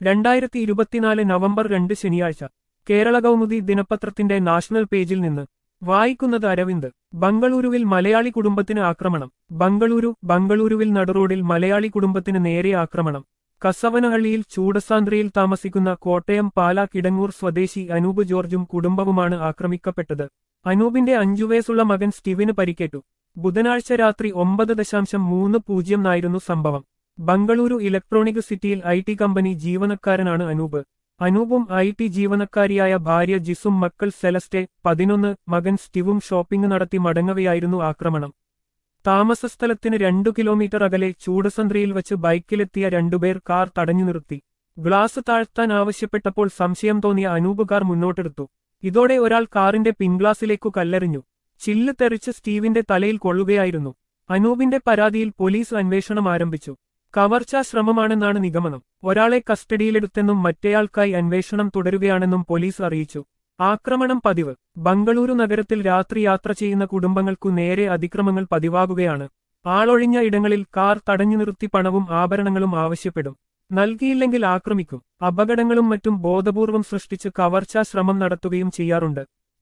രണ്ടായിരത്തി ഇരുപത്തിനാല് നവംബർ രണ്ട് ശനിയാഴ്ച കേരള കൗമുദി ദിനപത്രത്തിന്റെ നാഷണൽ പേജിൽ നിന്ന് വായിക്കുന്നത് അരവിന്ദ് ബംഗളൂരുവിൽ മലയാളി കുടുംബത്തിന് ആക്രമണം ബംഗളൂരു ബംഗളൂരുവിൽ നടുറോഡിൽ മലയാളി കുടുംബത്തിന് നേരെ ആക്രമണം കസവനഹള്ളിയിൽ ചൂടസാന്ദ്രയിൽ താമസിക്കുന്ന കോട്ടയം പാലാ കിടങ്ങൂർ സ്വദേശി അനൂപ് ജോർജും കുടുംബവുമാണ് ആക്രമിക്കപ്പെട്ടത് അനൂപിന്റെ അഞ്ചു വയസ്സുള്ള മകൻ സ്റ്റീവിന് പരിക്കേറ്റു ബുധനാഴ്ച രാത്രി ഒമ്പത് ദശാംശം മൂന്ന് പൂജ്യം നായിരുന്നു സംഭവം ബംഗളൂരു ഇലക്ട്രോണിക് സിറ്റിയിൽ ഐ ടി കമ്പനി ജീവനക്കാരനാണ് അനൂപ് അനൂപും ഐ ടി ജീവനക്കാരിയായ ഭാര്യ ജിസും മക്കൾ സെലസ്റ്റെ പതിനൊന്ന് മകൻ സ്റ്റിവും ഷോപ്പിംഗ് നടത്തി മടങ്ങവെയായിരുന്നു ആക്രമണം താമസസ്ഥലത്തിന് രണ്ടു കിലോമീറ്റർ അകലെ ചൂടസന്ത്രയിൽ വച്ച് ബൈക്കിലെത്തിയ രണ്ടുപേർ കാർ തടഞ്ഞു നിർത്തി ഗ്ലാസ് താഴ്ത്താൻ ആവശ്യപ്പെട്ടപ്പോൾ സംശയം തോന്നിയ അനൂപ് കാർ മുന്നോട്ടെടുത്തു ഇതോടെ ഒരാൾ കാറിന്റെ പിൻഗ്ലാസിലേക്കു കല്ലെറിഞ്ഞു ചില്ല് തെറിച്ച് സ്റ്റീവിന്റെ തലയിൽ കൊള്ളുകയായിരുന്നു അനൂപിന്റെ പരാതിയിൽ പോലീസ് അന്വേഷണം ആരംഭിച്ചു കവർച്ചാ ശ്രമമാണെന്നാണ് നിഗമനം ഒരാളെ കസ്റ്റഡിയിലെടുത്തെന്നും മറ്റേയാൾക്കായി അന്വേഷണം തുടരുകയാണെന്നും പോലീസ് അറിയിച്ചു ആക്രമണം പതിവ് ബംഗളൂരു നഗരത്തിൽ രാത്രി യാത്ര ചെയ്യുന്ന കുടുംബങ്ങൾക്കു നേരെ അതിക്രമങ്ങൾ പതിവാകുകയാണ് ആളൊഴിഞ്ഞ ഇടങ്ങളിൽ കാർ തടഞ്ഞു നിർത്തി പണവും ആഭരണങ്ങളും ആവശ്യപ്പെടും നൽകിയില്ലെങ്കിൽ ആക്രമിക്കും അപകടങ്ങളും മറ്റും ബോധപൂർവം സൃഷ്ടിച്ച് കവർച്ചാ ശ്രമം നടത്തുകയും ചെയ്യാറുണ്ട്